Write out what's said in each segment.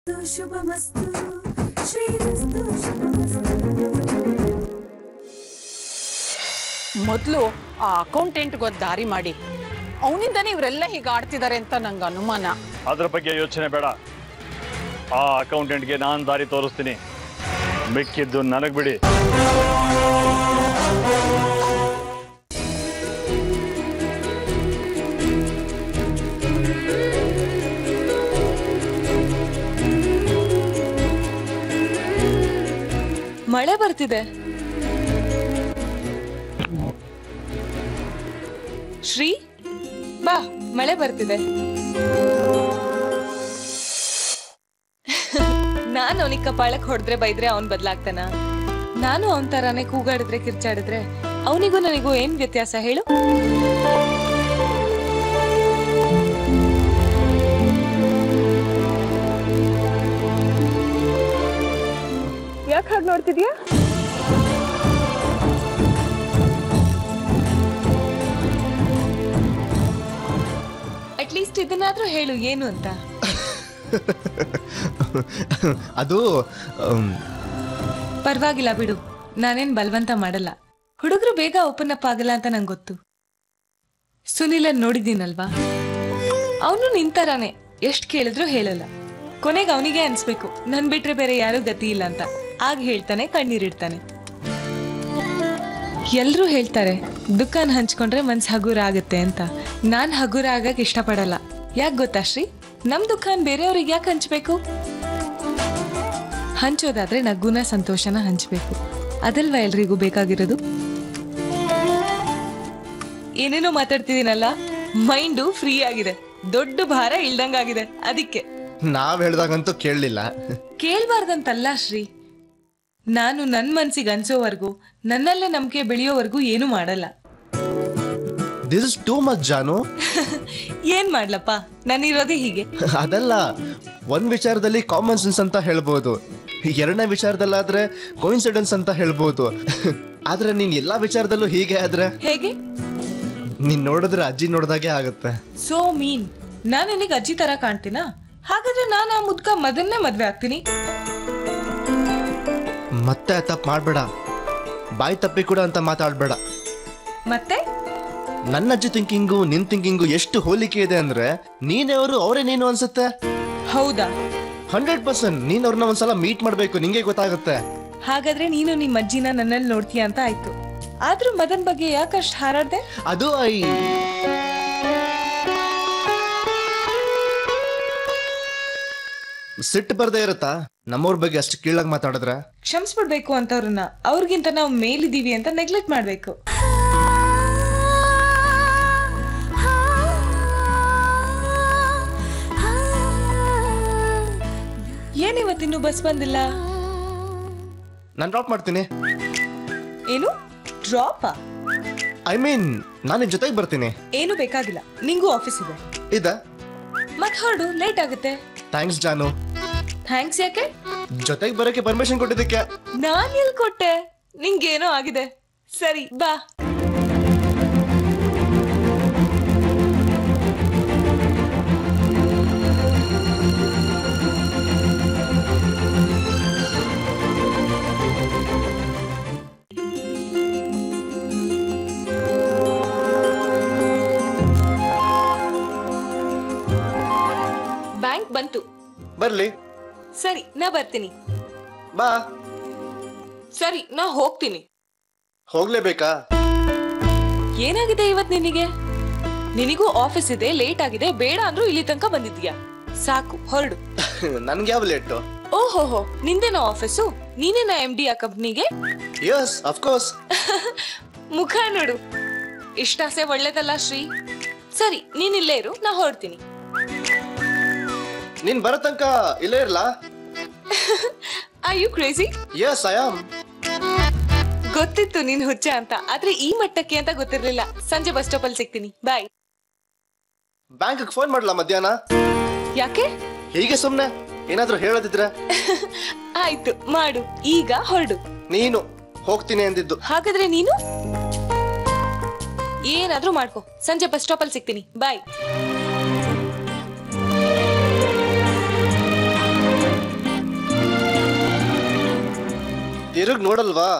ಶುಭಮಸ್ತು ಶ್ರೀರಸ್ತು ಶುಭಮಸ್ತು ಮೊದಲು ಆ ಅಕೌಂಟೆಂಟ್ಗೊಂದು ದಾರಿ ಮಾಡಿ ಅವನಿಂದನೇ ಇವರೆಲ್ಲ ಹೀಗೆ ಆಡ್ತಿದ್ದಾರೆ ಅಂತ ನಂಗೆ ಅನುಮಾನ ಅದ್ರ ಬಗ್ಗೆ ಯೋಚನೆ ಬೇಡ ಆ ಅಕೌಂಟೆಂಟ್ಗೆ ನಾನು ದಾರಿ ತೋರಿಸ್ತೀನಿ ಮಿಕ್ಕಿದ್ದು ನನಗೆ ಬಿಡಿ ಮಳೆ ಬರ್ತಿದೆ ಶ್ರೀ ಬಾ ಮಳೆ ಬರ್ತಿದೆ ನಾನು ಅವನಿಗೆ ಕಪಾಳಕ್ ಹೊಡೆದ್ರೆ ಬೈದ್ರೆ ಅವನ್ ಬದ್ಲಾಗ್ತಾನ ನಾನು ಅವನ್ ತರಾನೇ ಕೂಗಾಡಿದ್ರೆ ಕಿರ್ಚಾಡಿದ್ರೆ ಅವನಿಗೂ ನನಗೂ ಏನ್ ವ್ಯತ್ಯಾಸ ಹೇಳು ಯಾಕೆ ಹಾಗೆ ನೋಡ್ತಿದ್ಯಾ ಅಟ್ಲೀಸ್ಟ್ ಇದನ್ನಾದ್ರೂ ಹೇಳು ಏನು ಅಂತ ಅದು ಆಮ್, ಪರವಾಗಿಲ್ಲ ಬಿಡು ನಾನೇನ್ ಬಲವಂತ ಮಾಡಲ್ಲ ಹುಡುಗರು ಬೇಗ ಓಪನ್ ಅಪ್ ಆಗಲ್ಲ ಅಂತ ನಂಗೆ ಗೊತ್ತು ಸುನಿಲನ್ ನೋಡಿದ್ದೀನಲ್ವಾ ಅವನು ನಿಂತರಾನೆ ಎಷ್ಟ್ ಕೇಳಿದ್ರು ಹೇಳಲ್ಲ ಕೊನೆಗೆ ಅವನಿಗೆ ಅನ್ಸ್ಬೇಕು ನನ್ ಬಿಟ್ರೆ ಬೇರೆ ಯಾರೂ ಗತಿ ಇಲ್ಲ ಅಂತ ಆಗ ಹೇಳ್ತಾನೆ ಕಣ್ಣೀರಿಡ್ತಾನೆ ಎಲ್ರೂ ಹೇಳ್ತಾರೆ ದುಃಖನ ಹಂಚ್ಕೊಂಡ್ರೆ ಮನ್ಸ್ ಹಗುರ ಆಗತ್ತೆ ಅಂತ ನಾನ್ ಹಗುರ ಆಗಕ್ ಇಷ್ಟಪಡಲ್ಲ ಯಾಕೆ ಗೊತ್ತಾ ಶ್ರೀ ನಮ್ ದುಃಖನ್ ಬೇರೆಯವ್ರಿಗೆ ಯಾಕೆ ಹಂಚ್ಬೇಕು ಹಂಚೋದಾದ್ರೆ ನಗುನ ಸಂತೋಷನ ಹಂಚ್ಬೇಕು ಅದಲ್ವಾ ಎಲ್ರಿಗೂ ಬೇಕಾಗಿರೋದು ಏನೇನೋ ಮಾತಾಡ್ತಿದ್ದೀನಲ್ಲ ಮೈಂಡು ಫ್ರೀ ಆಗಿದೆ ದೊಡ್ಡ ಭಾರ ಇಲ್ದಂಗಾಗಿದೆ ಅದಕ್ಕೆ ನಾವ್ ಹೇಳ್ದಾಗಂತೂ ಕೇಳಲಿಲ್ಲ ಕೇಳ್ಬಾರ್ದಂತಲ್ಲ ಶ್ರೀ ನಾನು ನನ್ ಮನ್ಸಿಗೆ ಅನ್ಸೋವರ್ಗೂ ನನ್ನಲ್ಲೇ ನಂಬಿಕೆ ಬೆಳೆಯೋವರ್ಗೂ ಏನು ಮಾಡಲ್ಲ ದಿಸ್ ಇಸ್ ಟೂ ಮಚ್ ಜಾನು ಏನ್ ಮಾಡ್ಲಪ್ಪ ನಾನಿರೋದೇ ಹೀಗೆ ಅದಲ್ಲ ಒಂದ್ ವಿಚಾರದಲ್ಲಿ ಕಾಮನ್ ಸೆನ್ಸ್ ಅಂತ ಹೇಳ್ಬೋದು ಎರಡನೇ ವಿಚಾರದಲ್ಲಾದ್ರೆ ಕೋಇನ್ಸಿಡೆನ್ಸ್ ಅಂತ ಹೇಳ್ಬೋದು ಆದ್ರೆ ನೀನ್ ಎಲ್ಲಾ ವಿಚಾರದಲ್ಲೂ ಹೀಗೆ ಆದ್ರೆ ಹೇಗೆ ನೀನ್ ನೋಡಿದ್ರೆ ಅಜ್ಜಿ ನೋಡ್ದಾಗೆ ಆಗುತ್ತೆ ಸೋ ಮೀನ್ ನಾನು ನಿನಗೆ ಅಜ್ಜಿ ತರ ಕಾಣ್ತೀನಾ ಹಾಗಾದ್ರೆ ನಾನು ಆ ಮುದ್ಕ ಮದನ್ನೇ ಮದ್ವೆ ಆಗ್ತೀನಿ ಮತ್ತೆ ತಪ್ಪು ಮಾಡ್ಬೇಡ ಬಾಯಿ ತಪ್ಪಿ ಕೂಡ ಅಂತ ಮಾತಾಡ್ಬೇಡ ಮತ್ತೆ ನನ್ನ ಅಜ್ಜಿ ಥಿಂಕಿಂಗು ನಿನ್ ಥಿಂಕಿಂಗು ಎಷ್ಟು ಹೋಲಿಕೆ ಇದೆ ಅಂದ್ರೆ ನೀನೇ ಅವರು ಅವರೇ ನೀನು ಅನ್ಸುತ್ತೆ ಹೌದಾ ಹಂಡ್ರೆಡ್ ಪರ್ಸೆಂಟ್ ನೀನ್ ಅವ್ರನ್ನ ಒಂದ್ಸಲ ಮೀಟ್ ಮಾಡ್ಬೇಕು ನಿಂಗೆ ಗೊತ್ತಾಗುತ್ತೆ ಹಾಗಾದ್ರೆ ನೀನು ನಿಮ್ಮ ಅಜ್ಜಿನ ನನ್ನಲ್ಲಿ ನೋಡ್ತೀಯ ಅಂತ ಆಯ್ತು ಆದ್ರೂ ಮದನ್ ಬಗ್ಗೆ ಯಾಕಷ್ಟು ಹಾರಾಡ್ದೆ ಅದು ಐ ಸಿಟ್ಟು ಬರ್ದೇ ಇರುತ್ತಾ ನಮ್ಮವ್ರ ಬಗ್ಗೆ ಅಷ್ಟು ಕೀಳಾಗಿ ಮಾತಾಡಿದ್ರೆ ಕ್ಷಮಿಸ್ಬಿಡ್ಬೇಕು ಅಂತವ್ರನ್ನ ಅವ್ರಿಗಿಂತ ನಾವು ಮೇಲಿದೀವಿ ಅಂತ ನೆಗ್ಲೆಕ್ಟ್ ಮಾಡ್ಬೇಕು ಏನ್ ಇವತ್ತಿನ್ನು ಬಸ್ ಬಂದಿಲ್ಲ ನಾನು ಡ್ರಾಪ್ ಮಾಡ್ತೀನಿ ಏನು ಡ್ರಾಪಾ ಐ ಮೀನ್ ನಾನು ನಿನ್ ಜೊತೆಗೆ ಬರ್ತೀನಿ ಏನು ಬೇಕಾಗಿಲ್ಲ ನಿಂಗೂ ಆಫೀಸ್ ಇದೆ ಇದ ಮತ್ ಹೊರಡು ಲೇಟ್ ಆಗುತ್ತೆ ಥ್ಯಾಂಕ್ಸ್ ಜಾನು ಥ್ಯಾಂಕ್ಸ್ ಯಾಕೆ ಜೊತೆಗೆ ಬರೋಕೆ ಪರ್ಮಿಷನ್ ಕೊಟ್ಟಿದ್ದಕ್ಕೆ ನಾನ್ ಎಲ್ ಕೊಟ್ಟೆ ನಿಂಗೇನೋ ಆಗಿದೆ ಸರಿ ಬಾ ಬ್ಯಾಂಕ್ ಬಂತು ಬರ್ಲಿ ಸರಿ ನಾ ಬರ್ತೀನಿ ಬಾ ಸರಿ ನಾ ಹೋಗ್ತೀನಿ ಹೋಗ್ಲೇಬೇಕಾ ಏನಾಗಿದೆ ಇವತ್ ನಿನಗೆ ನಿನಗೂ ಆಫೀಸ್ ಇದೆ ಲೇಟ್ ಆಗಿದೆ ಬೇಡ ಅಂದ್ರೂ ಇಲ್ಲಿ ತನಕ ಬಂದಿದ್ಯಾ ಸಾಕು ಹೊರಡು ನನ್ಗೆ ಯಾವ ಲೇಟು ಓಹೋಹೋ ನಿಂದೇನೋ ಆಫೀಸು ನೀನೇನಾ ಎಂ ಡಿ ಆ ಕಂಪ್ನಿಗೆ ಯಸ್ ಅಫ್ಕೋರ್ಸ್ ಮುಖ ನೋಡು ಇಷ್ಟಾಸೆ ಒಳ್ಳೇದಲ್ಲ ಶ್ರೀ ಸರಿ ನೀನ್ ಇಲ್ಲೇ ಇರು ನಾ ಹೊರಡ್ತೀನಿ ನೀನ್ ಬರೋ ತನಕ ಇಲ್ಲೇ ಇರ್ಲಾ I you crazy yes I am ಗೊತ್ತಿತ್ತು ನೀನ್ ಹುಚ್ಚ ಅಂತ ಆದ್ರೆ ಈ ಮಟ್ಟಕ್ಕೆ ಅಂತ ಗೊತ್ತಿರ್ಲಿಲ್ಲ ಸಂಜೆ ಬಸ್ ಸ್ಟಾಪ್ ಅಲ್ಲಿ ಸಿಗ್ತೀನಿ ಬಾಯ್ ಬ್ಯಾಂಕ್ ಫೋನ್ ಮಾಡ್ಲಾ ಮಧ್ಯಾಹ್ನ ಯಾಕೆ ಹೀಗೆ ಸುಮ್ನೆ ಏನಾದ್ರೂ ಹೇಳೋದಿದ್ರೆ ಆಯ್ತು ಮಾಡು ಈಗ ಹೊರಡು ನೀನು ಹೋಗ್ತೀನಿ ಅಂದಿದ್ದು ಹಾಗಾದ್ರೆ ನೀನು ಏನಾದ್ರೂ ಮಾಡ್ಕೋ ಸಂಜೆ ಬಸ್ ಸ್ಟಾಪ್ ಅಲ್ಲಿ ಸಿಗ್ತೀನಿ ಬಾಯ್ ತಿರುಗ್ ನೋಡಲ್ವಾ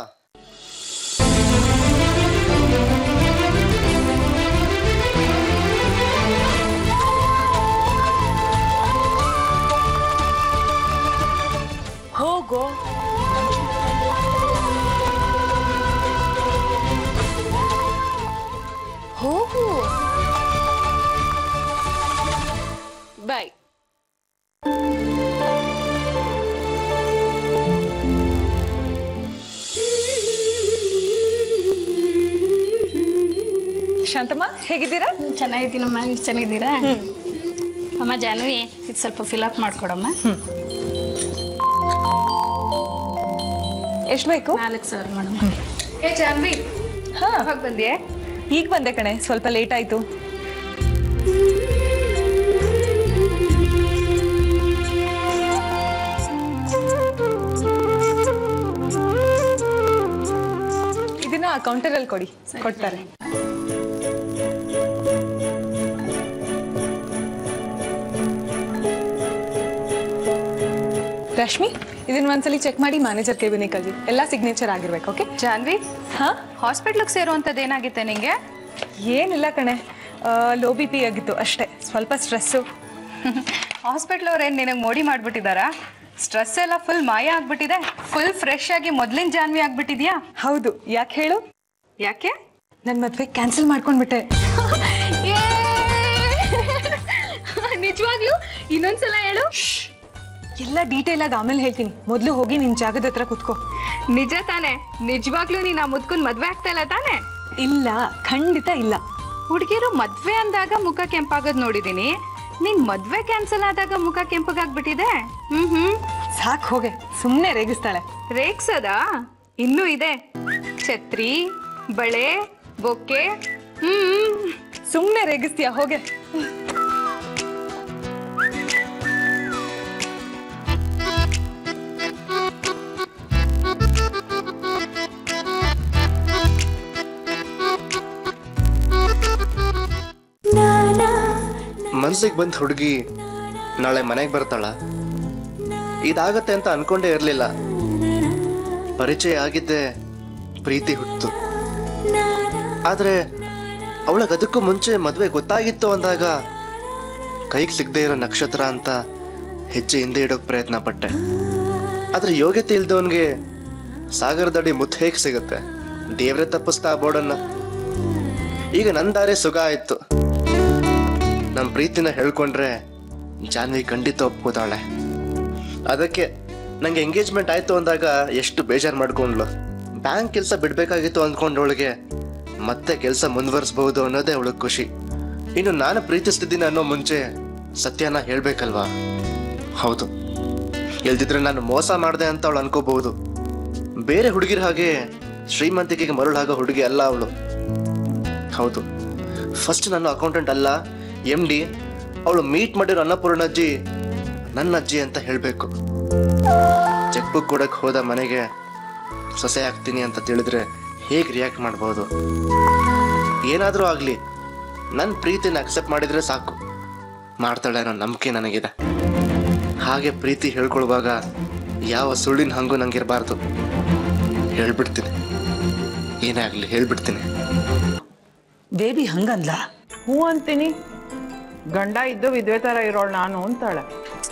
ಹೋಗೋ ಹೋಗು ಬಾಯ್ ಶಾಂತಮ್ಮ ಹೇಗಿದ್ದೀರಾ ಚೆನ್ನಾಗಿದ್ದೀನಮ್ಮ ನೀವು ಚೆನ್ನಾಗಿದ್ದೀರಾ ಅಮ್ಮ ಜಾನ್ವಿ ಇದು ಸ್ವಲ್ಪ ಫಿಲಪ್ ಮಾಡ್ಕೊಡಮ್ಮ ಎಷ್ಟು ಬೇಕು ನಾಲ್ಕು ಸಾವಿರ ಮೇಡಮ್ ಏ ಜಾನ್ವಿ ಹಾ ಯಾವಾಗ ಬಂದ್ಯೆ ಈಗ ಬಂದೆ ಕಣೆ ಸ್ವಲ್ಪ ಲೇಟ್ ಆಯ್ತು ಇದನ್ನ ಕೌಂಟರಲ್ಲಿ ಕೊಡಿ ಕೊಡ್ತಾರೆ ರಶ್ಮಿ ಇದನ್ನ ಒಂದ್ಸಲಿ ಚೆಕ್ ಮಾಡಿ ಮ್ಯಾನೇಜರ್ ಕೇಬಿನಿ ಕಳ್ಸಿ ಎಲ್ಲ ಸಿಗ್ನೇಚರ್ ಆಗಿರ್ಬೇಕು ಓಕೆ ಜಾನ್ವಿ ಹಾ ಹಾಸ್ಪಿಟ್ಲಿಗೆ ಸೇರುವಂಥದ್ದು ಏನಾಗಿತ್ತೆ ನಿಂಗೆ ಏನಿಲ್ಲ ಕಣೆ ಲೋ ಬಿ ಪಿ ಆಗಿತ್ತು ಅಷ್ಟೇ ಸ್ವಲ್ಪ ಸ್ಟ್ರೆಸ್ಸು ಹಾಸ್ಪಿಟ್ಲ್ ಅವ್ರೇನು ನಿನಗೆ ಮೋಡಿ ಮಾಡ್ಬಿಟ್ಟಿದಾರಾ ಸ್ಟ್ರೆಸ್ ಎಲ್ಲ ಫುಲ್ ಮಾಯ ಆಗ್ಬಿಟ್ಟಿದೆ ಫುಲ್ ಫ್ರೆಶ್ ಆಗಿ ಮೊದ್ಲಿನ ಜಾನ್ವಿ ಆಗ್ಬಿಟ್ಟಿದ್ಯಾ ಹೌದು ಯಾಕೆ ಹೇಳು ಯಾಕೆ ನನ್ನ ಮದ್ವೆ ಕ್ಯಾನ್ಸಲ್ ಮಾಡ್ಕೊಂಡ್ಬಿಟ್ಟೆ ನಿಜವಾಗ್ಲೂ ಇನ್ನೊಂದ್ಸಲ ಹೇಳು ಎಲ್ಲ ಡೀಟೇಲ್ ಆಗಿ ಆಮೇಲೆ ಹೇಳ್ತೀನಿ ಮೊದಲು ಹೋಗಿ ನಿನ್ ಜಾಗದ ಹತ್ರ ಕುತ್ಕೋ ನಿಜ ತಾನೆ ನಿಜವಾಗ್ಲೂ ನೀನು ಆ ಮುದ್ಕೊಂಡ್ ಮದ್ವೆ ಆಗ್ತಾ ಇಲ್ಲ ತಾನೆ ಇಲ್ಲ ಖಂಡಿತ ಇಲ್ಲ ಹುಡುಗಿರು ಮದ್ವೆ ಅಂದಾಗ ಮುಖ ಕೆಂಪಾಗೋದ್ ನೋಡಿದೀನಿ ನಿನ್ ಮದ್ವೆ ಕ್ಯಾನ್ಸಲ್ ಆದಾಗ ಮುಖ ಕೆಂಪಗಾಗ್ಬಿಟ್ಟಿದೆ ಹ್ಮ್ ಹ್ಮ್ ಸಾಕ್ ಹೋಗೆ ಸುಮ್ಮನೆ ರೇಗಿಸ್ತಾಳೆ ರೇಗ್ಸದ ಇನ್ನೂ ಇದೆ ಛತ್ರಿ ಬಳೆ ಬೊಕ್ಕೆ ಹ್ಮ್ ಸುಮ್ಮನೆ ರೇಗಿಸ್ತೀಯ ಹೋಗೆ ಮನ್ಸಿಗೆ ಬಂದ ಹುಡುಗಿ ನಾಳೆ ಮನೆಗೆ ಬರ್ತಾಳ ಇದಾಗತ್ತೆ ಅಂತ ಅನ್ಕೊಂಡೇ ಇರ್ಲಿಲ್ಲ ಪರಿಚಯ ಆಗಿದ್ದೆ ಪ್ರೀತಿ ಹುಟ್ಟು ಆದ್ರೆ ಅವಳಗ್ ಅದಕ್ಕೂ ಮುಂಚೆ ಮದ್ವೆ ಗೊತ್ತಾಗಿತ್ತು ಅಂದಾಗ ಕೈಗೆ ಸಿಗದೆ ಇರೋ ನಕ್ಷತ್ರ ಅಂತ ಹೆಜ್ಜೆ ಹಿಂದೆ ಇಡೋಕ್ ಪ್ರಯತ್ನ ಪಟ್ಟೆ ಆದ್ರೆ ಯೋಗ್ಯತೆ ಇಲ್ದವನ್ಗೆ ಸಾಗರದಡಿ ಮುತ್ತು ಹೇಗ್ ಸಿಗುತ್ತೆ ದೇವ್ರೆ ತಪ್ಪಿಸ್ತಾ ಆ ಬೋರ್ಡನ್ನ ಈಗ ನನ್ ದಾರಿ ಸುಖ ಆಯ್ತು ನಮ್ ಪ್ರೀತಿನ ಹೇಳ್ಕೊಂಡ್ರೆ ಜಾನ್ವಿ ಖಂಡಿತ ಒಪ್ಕೋತಾಳೆ ಅದಕ್ಕೆ ನಂಗೆ ಎಂಗೇಜ್ಮೆಂಟ್ ಆಯ್ತು ಅಂದಾಗ ಎಷ್ಟು ಬೇಜಾರ್ ಮಾಡ್ಕೊಂಡ್ಲು ಬ್ಯಾಂಕ್ ಕೆಲಸ ಬಿಡ್ಬೇಕಾಗಿತ್ತು ಅಂದ್ಕೊಂಡವಳಿಗೆ ಮತ್ತೆ ಕೆಲಸ ಮುಂದುವರಿಸಬಹುದು ಅನ್ನೋದೇ ಅವಳಿಗೆ ಖುಷಿ ಇನ್ನು ನಾನು ಪ್ರೀತಿಸ್ತಿದ್ದೀನಿ ಅನ್ನೋ ಮುಂಚೆ ಸತ್ಯನ ಹೇಳ್ಬೇಕಲ್ವಾ ಹೌದು ಇಲ್ದಿದ್ರೆ ನಾನು ಮೋಸ ಮಾಡಿದೆ ಅಂತ ಅವಳು ಅನ್ಕೋಬಹುದು ಬೇರೆ ಹುಡುಗಿರ ಹಾಗೆ ಶ್ರೀಮಂತಿಕೆಗೆ ಮರುಳಾಗೋ ಹುಡುಗಿ ಅಲ್ಲ ಅವಳು ಹೌದು ಫಸ್ಟ್ ನಾನು ಅಕೌಂಟೆಂಟ್ ಅಲ್ಲ ಎಂ ಡಿ ಅವಳು ಮೀಟ್ ಮಾಡಿರೋ ಅನ್ನಪೂರ್ಣಜ್ಜಿ ನನ್ನ ಅಜ್ಜಿ ಅಂತ ಹೇಳಬೇಕು ಚೆಕ್ ಬುಕ್ ಕೊಡಕ್ ಹೋದ ಮನೆಗೆ ಸೊಸೆ ಆಗ್ತೀನಿ ಅಂತ ತಿಳಿದ್ರೆ ಹೇಗೆ ರಿಯಾಕ್ಟ್ ಮಾಡ್ಬೋದು ಏನಾದರೂ ಆಗಲಿ ನನ್ನ ಪ್ರೀತಿನ ಅಕ್ಸೆಪ್ಟ್ ಮಾಡಿದ್ರೆ ಸಾಕು ಮಾಡ್ತಾಳೆ ಅನ್ನೋ ನಂಬಿಕೆ ನನಗಿದೆ ಹಾಗೆ ಪ್ರೀತಿ ಹೇಳ್ಕೊಳ್ವಾಗ ಯಾವ ಸುಳ್ಳಿನ ಹಂಗು ನಂಗಿರಬಾರ್ದು ಹೇಳ್ಬಿಡ್ತೀನಿ ಏನೇ ಆಗಲಿ ಹೇಳ್ಬಿಡ್ತೀನಿ ಬೇಬಿ ಹಂಗಂದ್ಲ ಹ್ಞೂ ಅಂತೀನಿ ಗಂಡ ಇದ್ದು ವಿದ್ವೆ ಥರ ಇರೋಳು ನಾನು ಅಂತಾಳೆ